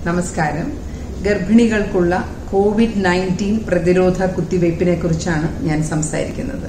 നമസ്കാരം ഗർഭിണികൾക്കുള്ള Covid nineteen പ്രതിരോധ കുത്തിവയ്പ്പിനെ കുറിച്ചാണ് ഞാൻ സംസാരിക്കുന്നത്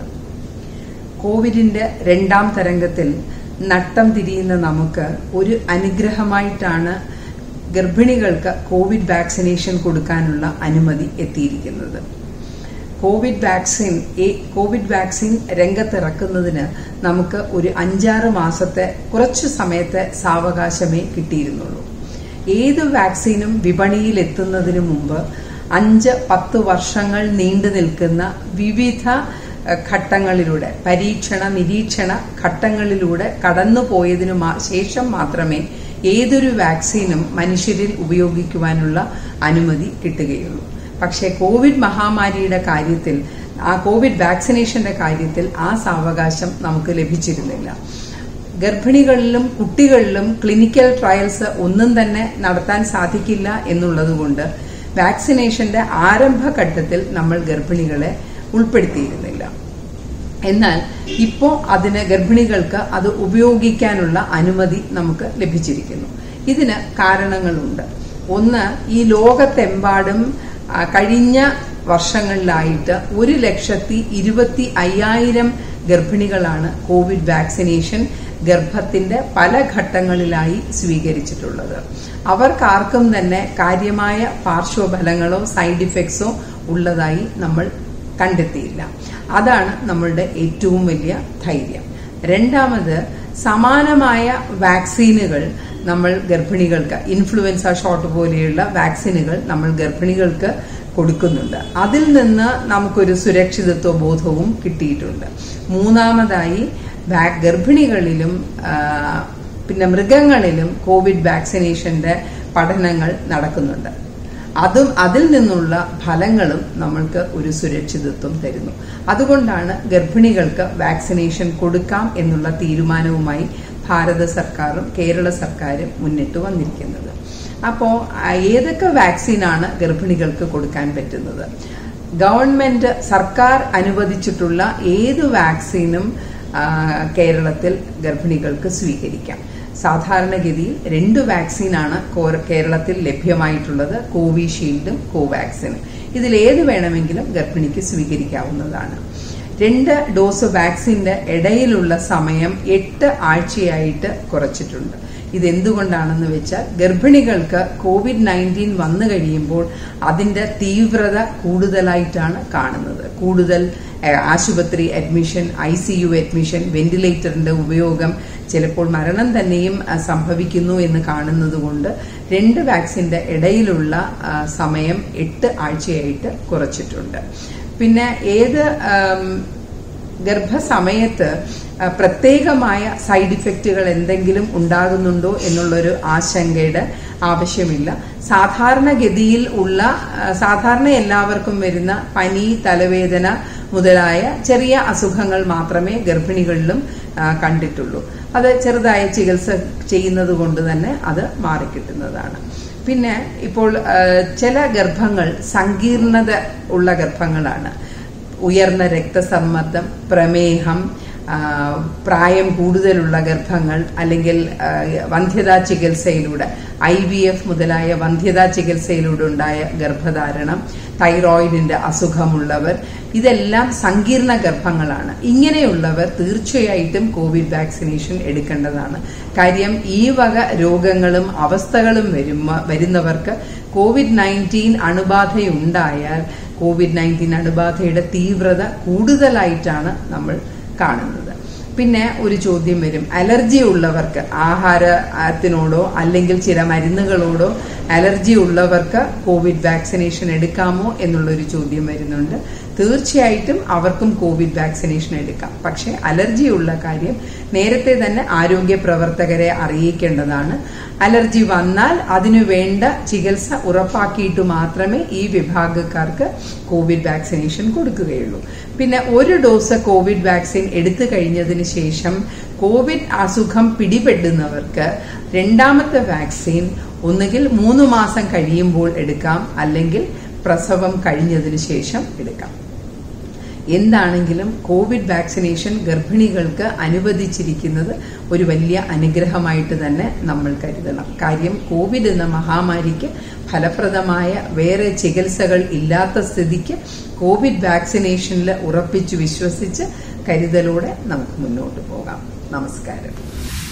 കോവിഡിന്റെ രണ്ടാം തരംഗത്തിൽ നട്ടം തിരിയുന്ന നമുക്ക് ഒരു അനുഗ്രഹമായിട്ടാണ് ഗർഭിണികൾക്ക് കോവിഡ് വാക്സിനേഷൻ കൊടുക്കാനുള്ള അനുമതി എത്തിയിരിക്കുന്നത് കോവിഡ് വാക്സിൻ കോവിഡ് വാക്സിൻ രംഗത്തിറക്കുന്നതിന് നമുക്ക് ഒരു അഞ്ചാറ് മാസത്തെ കുറച്ചു സമയത്തെ സാവകാശമേ കിട്ടിയിരുന്നുള്ളൂ ഏത് വാക്സിനും വിപണിയിൽ എത്തുന്നതിന് മുമ്പ് അഞ്ച് പത്ത് വർഷങ്ങൾ നീണ്ടു നിൽക്കുന്ന വിവിധ ഘട്ടങ്ങളിലൂടെ പരീക്ഷണ നിരീക്ഷണ ഘട്ടങ്ങളിലൂടെ കടന്നുപോയതിനു ശേഷം മാത്രമേ ഏതൊരു വാക്സിനും മനുഷ്യരിൽ ഉപയോഗിക്കുവാനുള്ള അനുമതി കിട്ടുകയുള്ളൂ പക്ഷേ കോവിഡ് മഹാമാരിയുടെ കാര്യത്തിൽ ആ കോവിഡ് വാക്സിനേഷന്റെ കാര്യത്തിൽ ആ സാവകാശം നമുക്ക് ലഭിച്ചിരുന്നില്ല ഗർഭിണികളിലും കുട്ടികളിലും ക്ലിനിക്കൽ ട്രയൽസ് ഒന്നും തന്നെ നടത്താൻ സാധിക്കില്ല എന്നുള്ളതുകൊണ്ട് വാക്സിനേഷന്റെ ആരംഭഘട്ടത്തിൽ നമ്മൾ ഗർഭിണികളെ ഉൾപ്പെടുത്തിയിരുന്നില്ല എന്നാൽ ഇപ്പോൾ അതിന് ഗർഭിണികൾക്ക് അത് ഉപയോഗിക്കാനുള്ള അനുമതി നമുക്ക് ലഭിച്ചിരിക്കുന്നു ഇതിന് കാരണങ്ങളുണ്ട് ഒന്ന് ഈ ലോകത്തെമ്പാടും കഴിഞ്ഞ വർഷങ്ങളിലായിട്ട് ഒരു ലക്ഷത്തി ഇരുപത്തി അയ്യായിരം ഗർഭിണികളാണ് കോവിഡ് വാക്സിനേഷൻ ഗർഭത്തിന്റെ പല ഘട്ടങ്ങളിലായി സ്വീകരിച്ചിട്ടുള്ളത് അവർക്കാർക്കും തന്നെ കാര്യമായ പാർശ്വഫലങ്ങളോ സൈഡ് ഇഫക്ട്സോ ഉള്ളതായി നമ്മൾ കണ്ടെത്തിയില്ല അതാണ് നമ്മളുടെ ഏറ്റവും വലിയ ധൈര്യം രണ്ടാമത് സമാനമായ വാക്സിനുകൾ നമ്മൾ ഗർഭിണികൾക്ക് ഇൻഫ്ലുവൻസ ഷോട്ട് പോലെയുള്ള വാക്സിനുകൾ നമ്മൾ ഗർഭിണികൾക്ക് കൊടുക്കുന്നുണ്ട് അതിൽ നിന്ന് നമുക്കൊരു സുരക്ഷിതത്വ ബോധവും കിട്ടിയിട്ടുണ്ട് മൂന്നാമതായി ഗർഭിണികളിലും പിന്നെ മൃഗങ്ങളിലും കോവിഡ് വാക്സിനേഷന്റെ പഠനങ്ങൾ നടക്കുന്നുണ്ട് അതും അതിൽ നിന്നുള്ള ഫലങ്ങളും നമ്മൾക്ക് ഒരു സുരക്ഷിതത്വം തരുന്നു അതുകൊണ്ടാണ് ഗർഭിണികൾക്ക് വാക്സിനേഷൻ കൊടുക്കാം എന്നുള്ള തീരുമാനവുമായി ഭാരത സർക്കാരും കേരള സർക്കാരും മുന്നിട്ട് വന്നിരിക്കുന്നത് അപ്പോൾ ഏതൊക്കെ വാക്സിനാണ് ഗർഭിണികൾക്ക് കൊടുക്കാൻ പറ്റുന്നത് ഗവൺമെന്റ് സർക്കാർ അനുവദിച്ചിട്ടുള്ള ഏത് വാക്സിനും കേരളത്തിൽ ഗർഭിണികൾക്ക് സ്വീകരിക്കാം സാധാരണഗതിയിൽ രണ്ട് വാക്സിനാണ് കേരളത്തിൽ ലഭ്യമായിട്ടുള്ളത് കോവിഷീൽഡും കോവാക്സിനും ഇതിൽ ഏത് വേണമെങ്കിലും ഗർഭിണിക്ക് സ്വീകരിക്കാവുന്നതാണ് രണ്ട് ഡോസ് വാക്സിന്റെ ഇടയിലുള്ള സമയം എട്ട് ആഴ്ചയായിട്ട് കുറച്ചിട്ടുണ്ട് ഇതെന്തുകൊണ്ടാണെന്ന് വെച്ചാൽ ഗർഭിണികൾക്ക് കോവിഡ് നയൻറ്റീൻ വന്നു കഴിയുമ്പോൾ അതിന്റെ തീവ്രത കൂടുതലായിട്ടാണ് കാണുന്നത് കൂടുതൽ ആശുപത്രി admission I C U admission വെന്റിലേറ്ററിന്റെ ഉപയോഗം ചിലപ്പോൾ മരണം തന്നെയും സംഭവിക്കുന്നു എന്ന് കാണുന്നത് കൊണ്ട് രണ്ട് വാക്സിന്റെ ഇടയിലുള്ള സമയം എട്ട് ആഴ്ചയായിട്ട് കുറച്ചിട്ടുണ്ട് പിന്നെ ഏത് ഗർഭസമയത്ത് പ്രത്യേകമായ സൈഡ് ഇഫക്റ്റുകൾ എന്തെങ്കിലും ഉണ്ടാകുന്നുണ്ടോ എന്നുള്ളൊരു ആശങ്കയുടെ ആവശ്യമില്ല സാധാരണഗതിയിൽ ഉള്ള സാധാരണ എല്ലാവർക്കും വരുന്ന പനി തലവേദന മുതലായ ചെറിയ അസുഖങ്ങൾ മാത്രമേ ഗർഭിണികളിലും കണ്ടിട്ടുള്ളൂ അത് ചെറുതായ ചികിത്സ ചെയ്യുന്നത് കൊണ്ട് തന്നെ അത് മാറിക്കിട്ടുന്നതാണ് പിന്നെ ഇപ്പോൾ ചില ഗർഭങ്ങൾ സങ്കീർണത ഉള്ള ഗർഭങ്ങളാണ് ഉയർന്ന രക്തസമ്മർദ്ദം പ്രമേഹം പ്രായം കൂടുതലുള്ള ഗർഭങ്ങൾ അല്ലെങ്കിൽ വന്ധ്യതാ ചികിത്സയിലൂടെ ഐ വി എഫ് മുതലായ വന്ധ്യതാ ചികിത്സയിലൂടെ ഉണ്ടായ ഗർഭധാരണം തൈറോയിഡിന്റെ അസുഖമുള്ളവർ ഇതെല്ലാം സങ്കീർണ ഗർഭങ്ങളാണ് ഇങ്ങനെയുള്ളവർ തീർച്ചയായിട്ടും കോവിഡ് വാക്സിനേഷൻ എടുക്കേണ്ടതാണ് കാര്യം ഈ വക രോഗങ്ങളും അവസ്ഥകളും വരുമ്പ വരുന്നവർക്ക് കോവിഡ് നയൻറ്റീൻ അണുബാധയുണ്ടായാൽ കോവിഡ് നയൻറ്റീൻ അണുബാധയുടെ തീവ്രത കൂടുതലായിട്ടാണ് നമ്മൾ കാണുന്നത് പിന്നെ ഒരു ചോദ്യം വരും അലർജി ഉള്ളവർക്ക് ആഹാരത്തിനോടോ അല്ലെങ്കിൽ ചില മരുന്നുകളോടോ അലർജി ഉള്ളവർക്ക് കോവിഡ് വാക്സിനേഷൻ എടുക്കാമോ എന്നുള്ളൊരു ചോദ്യം വരുന്നുണ്ട് തീർച്ചയായിട്ടും അവർക്കും കോവിഡ് വാക്സിനേഷൻ എടുക്കാം പക്ഷെ അലർജിയുള്ള കാര്യം നേരത്തെ തന്നെ ആരോഗ്യ പ്രവർത്തകരെ അറിയിക്കേണ്ടതാണ് അലർജി വന്നാൽ അതിനു വേണ്ട ചികിത്സ ഉറപ്പാക്കിയിട്ട് മാത്രമേ ഈ വിഭാഗക്കാർക്ക് കോവിഡ് വാക്സിനേഷൻ കൊടുക്കുകയുള്ളൂ പിന്നെ ഒരു ഡോസ് കോവിഡ് വാക്സിൻ എടുത്തു കഴിഞ്ഞതിന് ശേഷം കോവിഡ് അസുഖം പിടിപെടുന്നവർക്ക് രണ്ടാമത്തെ വാക്സിൻ ഒന്നുകിൽ മൂന്ന് മാസം കഴിയുമ്പോൾ എടുക്കാം അല്ലെങ്കിൽ പ്രസവം കഴിഞ്ഞതിന് ശേഷം എടുക്കാം എന്താണെങ്കിലും കോവിഡ് വാക്സിനേഷൻ ഗർഭിണികൾക്ക് അനുവദിച്ചിരിക്കുന്നത് ഒരു വലിയ അനുഗ്രഹമായിട്ട് തന്നെ നമ്മൾ കരുതണം കാര്യം കോവിഡ് എന്ന മഹാമാരിക്ക് ഫലപ്രദമായ വേറെ ചികിത്സകൾ ഇല്ലാത്ത സ്ഥിതിക്ക് കോവിഡ് വാക്സിനേഷനിൽ ഉറപ്പിച്ചു വിശ്വസിച്ച് കരുതലോടെ നമുക്ക് മുന്നോട്ട് പോകാം നമസ്കാരം